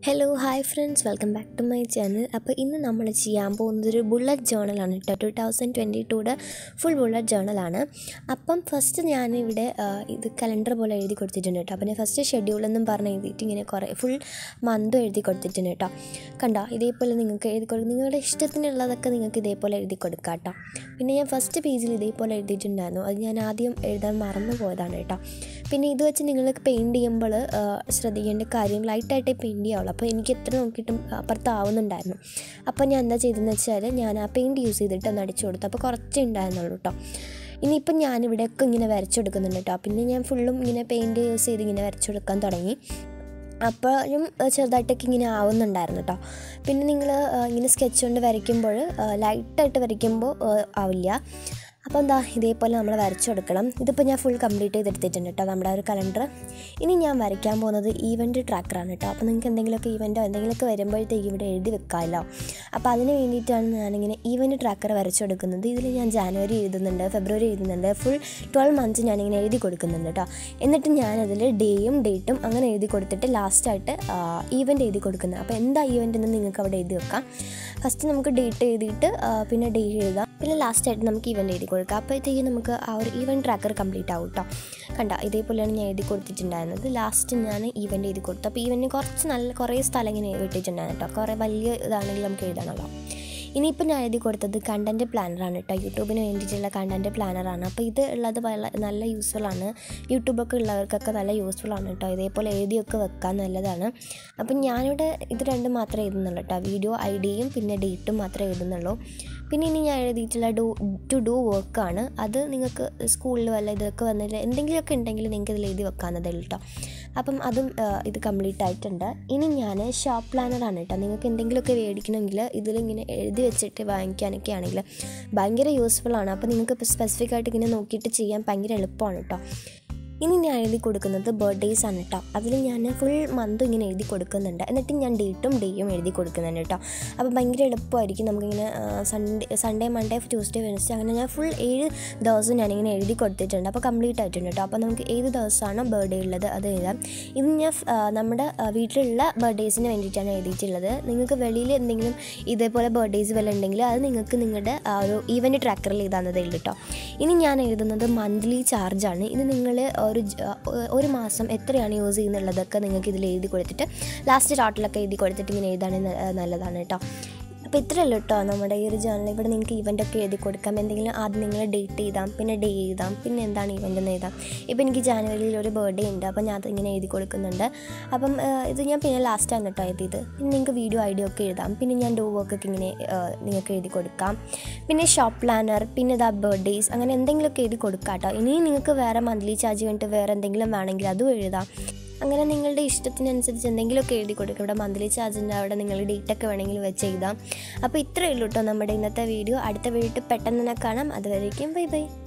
hello hi friends welcome back to my channel അപ്പോൾ ഇന്ന് നമ്മൾ ചെയ്യാൻ പോകുന്നത് ഒരു ബുള്ളറ്റ് ജേണലാണ് കേട്ടോ two thousand twenty two full bullet ജേണലാണ് അപ്പം ഫസ്റ്റ് ഞാനിവിടെ ആ, ഇത് കലണ്ടർ പോലെ എഴുതി കൊടുത്തിട്ടുണ്ട് കേട്ടോ അപ്പം ഞാൻ ഫസ്റ്റ് ഷെഡ്യൂൾ എന്നും പറഞ്ഞ് എഴുതിയിട്ട് ഇങ്ങനെ കുറേ ഫുൾ മന്തും എഴുതി കൊടുത്തിട്ടുണ്ട് കേട്ടോ കണ്ടോ ഇതേപോലെ നിങ്ങൾക്ക് എഴുതി കൊടുക്കും നിങ്ങളുടെ ഇഷ്ടത്തിനുള്ളതൊക്കെ നിങ്ങൾക്ക് ഇതേപോലെ എഴുതി കൊടുക്കാം കേട്ടോ പിന്നെ ഞാൻ ഫസ്റ്റ് പേജിൽ ഇതേപോലെ എഴുതിയിട്ടുണ്ടായിരുന്നു അത് ഞാൻ ആദ്യം എഴുതാൻ മറന്നു പോയതാണ് കേട്ടോ പിന്നെ ഇത് വെച്ച് നിങ്ങൾക്ക് പെയിൻറ്റ് ചെയ്യുമ്പോൾ ശ്രദ്ധിക്കേണ്ട കാര്യം ലൈറ്റായിട്ടേ പെയിൻറ്റ് ചെയ്യാവുള്ളൂ അപ്പോൾ എനിക്ക് എത്ര നോക്കിയിട്ടും അപ്പുറത്താവുന്നുണ്ടായിരുന്നു അപ്പോൾ ഞാൻ എന്താ ചെയ്തതെന്ന് വെച്ചാൽ ഞാൻ ആ പെയിൻറ്റ് യൂസ് ചെയ്തിട്ട് ഒന്ന് അടിച്ചു കൊടുത്തു അപ്പോൾ കുറച്ചേ ഉണ്ടായിരുന്നുള്ളൂ കേട്ടോ ഇനിയിപ്പം ഞാനിവിടെയൊക്കെ ഇങ്ങനെ വരച്ചെടുക്കുന്നുണ്ട് കേട്ടോ പിന്നെ ഞാൻ ഫുള്ളും ഇങ്ങനെ പെയിൻറ്റ് യൂസ് ചെയ്ത് ഇങ്ങനെ വരച്ചെടുക്കാൻ തുടങ്ങി അപ്പോഴും ചെറുതായിട്ടൊക്കെ ഇങ്ങനെ ആവുന്നുണ്ടായിരുന്നു കേട്ടോ പിന്നെ നിങ്ങൾ ഇങ്ങനെ സ്കെച്ച് കൊണ്ട് വരയ്ക്കുമ്പോൾ ലൈറ്റായിട്ട് വരയ്ക്കുമ്പോൾ ആവില്ല അപ്പോൾ എന്താ ഇതേപോലെ നമ്മൾ വരച്ചെടുക്കണം ഇതിപ്പോൾ ഞാൻ ഫുൾ കംപ്ലീറ്റ് ചെയ്തെടുത്തിട്ടുണ്ട് കേട്ടോ നമ്മുടെ ആ ഒരു കലണ്ടർ ഇനി ഞാൻ വരയ്ക്കാൻ പോകുന്നത് ഈവൻറ്റ് ട്രാക്കറാണ് കേട്ടോ അപ്പോൾ നിങ്ങൾക്ക് എന്തെങ്കിലുമൊക്കെ ഈവൻറ്റോ എന്തെങ്കിലുമൊക്കെ വരുമ്പോഴത്തേക്ക് ഇവിടെ എഴുതി വെക്കാമല്ലോ അപ്പോൾ അതിന് വേണ്ടിയിട്ടാണ് ഞാനിങ്ങനെ ഈവൻറ്റ് ട്രാക്കർ വരച്ചെടുക്കുന്നത് ഇതിൽ ഞാൻ ജാനുവരി എഴുതുന്നുണ്ട് ഫെബ്രുവരി എഴുതുന്നുണ്ട് ഫുൾ ട്വൽവ് മന്ത്സ് ഞാനിങ്ങനെ എഴുതി കൊടുക്കുന്നുണ്ട് കേട്ടോ എന്നിട്ട് ഞാനതിൽ ഡേയും ഡേറ്റും അങ്ങനെ എഴുതി കൊടുത്തിട്ട് ലാസ്റ്റായിട്ട് ഈവൻറ്റ് എഴുതി കൊടുക്കുന്നത് അപ്പോൾ എന്താ ഈവൻറ്റ് എന്ന് നിങ്ങൾക്ക് അവിടെ എഴുതി വെക്കാം ഫസ്റ്റ് നമുക്ക് ഡേറ്റ് എഴുതിയിട്ട് ആ, പിന്നെ ഡേ എഴുതാം പിന്നെ ലാസ്റ്റായിട്ട് നമുക്ക് ഈവൻറ്റ് എഴുതി കൊടുക്കാം അപ്പോഴത്തേക്കും നമുക്ക് ആ ഒരു ഈവൻറ്റ് ട്രാക്കർ കംപ്ലീറ്റ് ആവും കേട്ടോ കണ്ട ഇതേപോലെയാണ് ഞാൻ എഴുതി കൊടുത്തിട്ടുണ്ടായിരുന്നത് ലാസ്റ്റ് ഞാൻ ഈവൻറ്റ് എഴുതി കൊടുത്തു അപ്പോൾ ഈവൻറ്റിന് കുറച്ച് നല്ല കുറേ സ്ഥലം ഇങ്ങനെ വിട്ടിട്ടുണ്ടായിരുന്നു കേട്ടോ കുറേ വലിയ ഇതാണെങ്കിൽ നമുക്ക് എഴുതണമല്ലോ ഇനിയിപ്പോൾ ഞാൻ എഴുതി കൊടുത്തത് കണ്ടൻറ്റ് പ്ലാനറാണ് കേട്ടോ യൂട്യൂബിന് വേണ്ടിയിട്ടുള്ള കണ്ടൻറ്റ് പ്ലാനറാണ് അപ്പോൾ ഇത് ഉള്ളത് വള നല്ല യൂസ്ഫുൾ ആണ് യൂട്യൂബൊക്കെ ഉള്ളവർക്കൊക്കെ നല്ല യൂസ്ഫുൾ ആണ് കേട്ടോ ഇതേപോലെ എഴുതിയൊക്കെ വെക്കാൻ നല്ലതാണ് അപ്പം ഞാനിവിടെ ഇത് രണ്ടും മാത്രമേ എഴുതുന്നുള്ളൂ കേട്ടോ വീഡിയോ ഐ ഡിയും പിന്നെ ഡേറ്റും മാത്രമേ എഴുതുന്നുള്ളൂ പിന്നെ ഇനി ഞാൻ എഴുതിയിട്ടുള്ള ഡു ടു ഡു വർക്കാണ് അത് നിങ്ങൾക്ക് സ്കൂളിൽ വല്ല ഇതൊക്കെ വന്നിട്ട് എന്തെങ്കിലുമൊക്കെ ഉണ്ടെങ്കിൽ നിങ്ങൾക്ക് ഇതിൽ എഴുതി വെക്കാവുന്നതേ ഉള്ളൂ കേട്ടോ അപ്പം അതും ആ, ഇത് കംപ്ലീറ്റ് ആയിട്ടുണ്ട് ഇനി ഞാൻ ഷോപ്പ് പ്ലാനറാണ് കേട്ടോ നിങ്ങൾക്ക് എന്തെങ്കിലുമൊക്കെ മേടിക്കണമെങ്കിൽ ഇതിലിങ്ങനെ എഴുതി വെച്ചിട്ട് വാങ്ങിക്കാനൊക്കെ ആണെങ്കിൽ ഭയങ്കര യൂസ്ഫുൾ ആണ് അപ്പോൾ നിങ്ങൾക്ക് സ്പെസിഫിക് ആയിട്ട് ഇങ്ങനെ നോക്കിയിട്ട് ചെയ്യാൻ ഭയങ്കര എളുപ്പമാണ് കേട്ടോ ഇനി ഞാൻ എഴുതി കൊടുക്കുന്നത് ബർത്ത്ഡേയ്സ് ആണ് കേട്ടോ അതിൽ ഞാൻ ഫുൾ മന്തും ഇങ്ങനെ എഴുതി കൊടുക്കുന്നുണ്ട് എന്നിട്ട് ഞാൻ ഡേറ്റും ഡേയും എഴുതി കൊടുക്കുന്നുണ്ട് കേട്ടോ അപ്പോൾ ഭയങ്കര എളുപ്പമായിരിക്കും നമുക്കിങ്ങനെ Sunday Sunday Monday Tuesday Wednesday അങ്ങനെ ഞാൻ ഫുൾ ഏഴ് ദിവസം ഞാനിങ്ങനെ എഴുതി കൊടുത്തിട്ടുണ്ട് അപ്പോൾ കംപ്ലീറ്റ് ആയിട്ടുണ്ട് കേട്ടോ അപ്പോൾ നമുക്ക് ഏത് ദിവസമാണോ ബർത്ത്ഡേ ഉള്ളത് അത് എഴുതാം ഇത് ഞാൻ ആ, നമ്മുടെ ആ, വീട്ടിലുള്ള ബർത്ത്ഡേയ്സിന് വേണ്ടിയിട്ടാണ് എഴുതിയിട്ടുള്ളത് നിങ്ങൾക്ക് വെളിയിൽ എന്തെങ്കിലും ഇതേപോലെ ബർത്ത്ഡേയ്സ് വല്ല ഉണ്ടെങ്കിൽ അത് നിങ്ങൾക്ക് നിങ്ങളുടെ ആ ഒരു ഈവൻറ്റ് ട്രാക്കറിൽ എഴുതാവുന്നതേ ഉള്ളൂ കേട്ടോ ഇനി ഞാൻ എഴുതുന്നത് മന്ത്ലി ചാർജാണ് ഇത് നിങ്ങൾ ഒരു ജ- ഒരു മാസം എത്രയാണ് യൂസ് ചെയ്യുന്നുള്ളതൊക്കെ നിങ്ങൾക്ക് ഇതിൽ എഴുതി കൊടുത്തിട്ട് ലാസ്റ്റ് ടോട്ടലൊക്കെ എഴുതി കൊടുത്തിട്ട് ഇങ്ങനെ എഴുതാണെങ്കിൽ നല്ലതാണ് കേട്ടോ അപ്പോൾ ഇത്രയല്ലോ കേട്ടോ നമ്മുടെ ഈ ഒരു ജേണൽ ഇവിടെ നിങ്ങൾക്ക് ഇവൻ്റ് ഒക്കെ എഴുതി കൊടുക്കാം എന്തെങ്കിലും ആദ്യം നിങ്ങൾ ഡേറ്റ് എഴുതാം പിന്നെ ഡേ എഴുതാം പിന്നെ എന്താണ് ഇവൻ്റ് എന്ന് എഴുതാം ഇപ്പോൾ എനിക്ക് ജാനുവരിയിൽ ഒരു ബർത്ത്ഡേ ഉണ്ട് അപ്പോൾ ഞാൻ അതിങ്ങനെ എഴുതി കൊടുക്കുന്നുണ്ട് അപ്പം ആ, ഇത് ഞാൻ പിന്നെ ലാസ്റ്റാണ് കേട്ടോ എഴുതിയത് പിന്നെ നിങ്ങൾക്ക് വീഡിയോ ഐഡിയ ഒക്കെ എഴുതാം പിന്നെ ഞാൻ ഡോ വർക്കൊക്കെ ഇങ്ങനെ ആ, നിങ്ങൾക്ക് എഴുതി കൊടുക്കാം പിന്നെ ഷോപ്പ് പ്ലാനർ പിന്നെ ഇതാ ബർത്ത്ഡേയ്സ് അങ്ങനെ എന്തെങ്കിലുമൊക്കെ എഴുതി കൊടുക്കാം കേട്ടോ ഇനി നിങ്ങൾക്ക് വേറെ മന്ത്ലി ചാർജ് കഴിഞ്ഞിട്ട് വേറെ എന്തെങ്കിലും വേണമെങ്കിൽ അതും എഴുതാം അങ്ങനെ നിങ്ങളുടെ ഇഷ്ടത്തിനനുസരിച്ച് എന്തെങ്കിലുമൊക്കെ എഴുതി കൊടുക്കുക ഇവിടെ മന്ത്ലി ചാർജിൻ്റെ അവിടെ നിങ്ങൾ ഡേറ്റൊക്കെ വേണമെങ്കിൽ വെച്ച് എഴുതാം അപ്പോൾ ഇത്രയേ ഉള്ളൂ കേട്ടോ നമ്മുടെ ഇന്നത്തെ വീഡിയോ അടുത്ത വീഡിയോ പെട്ടെന്ന് തന്നെ കാണാം അതുവരേക്കും ബൈ ബൈ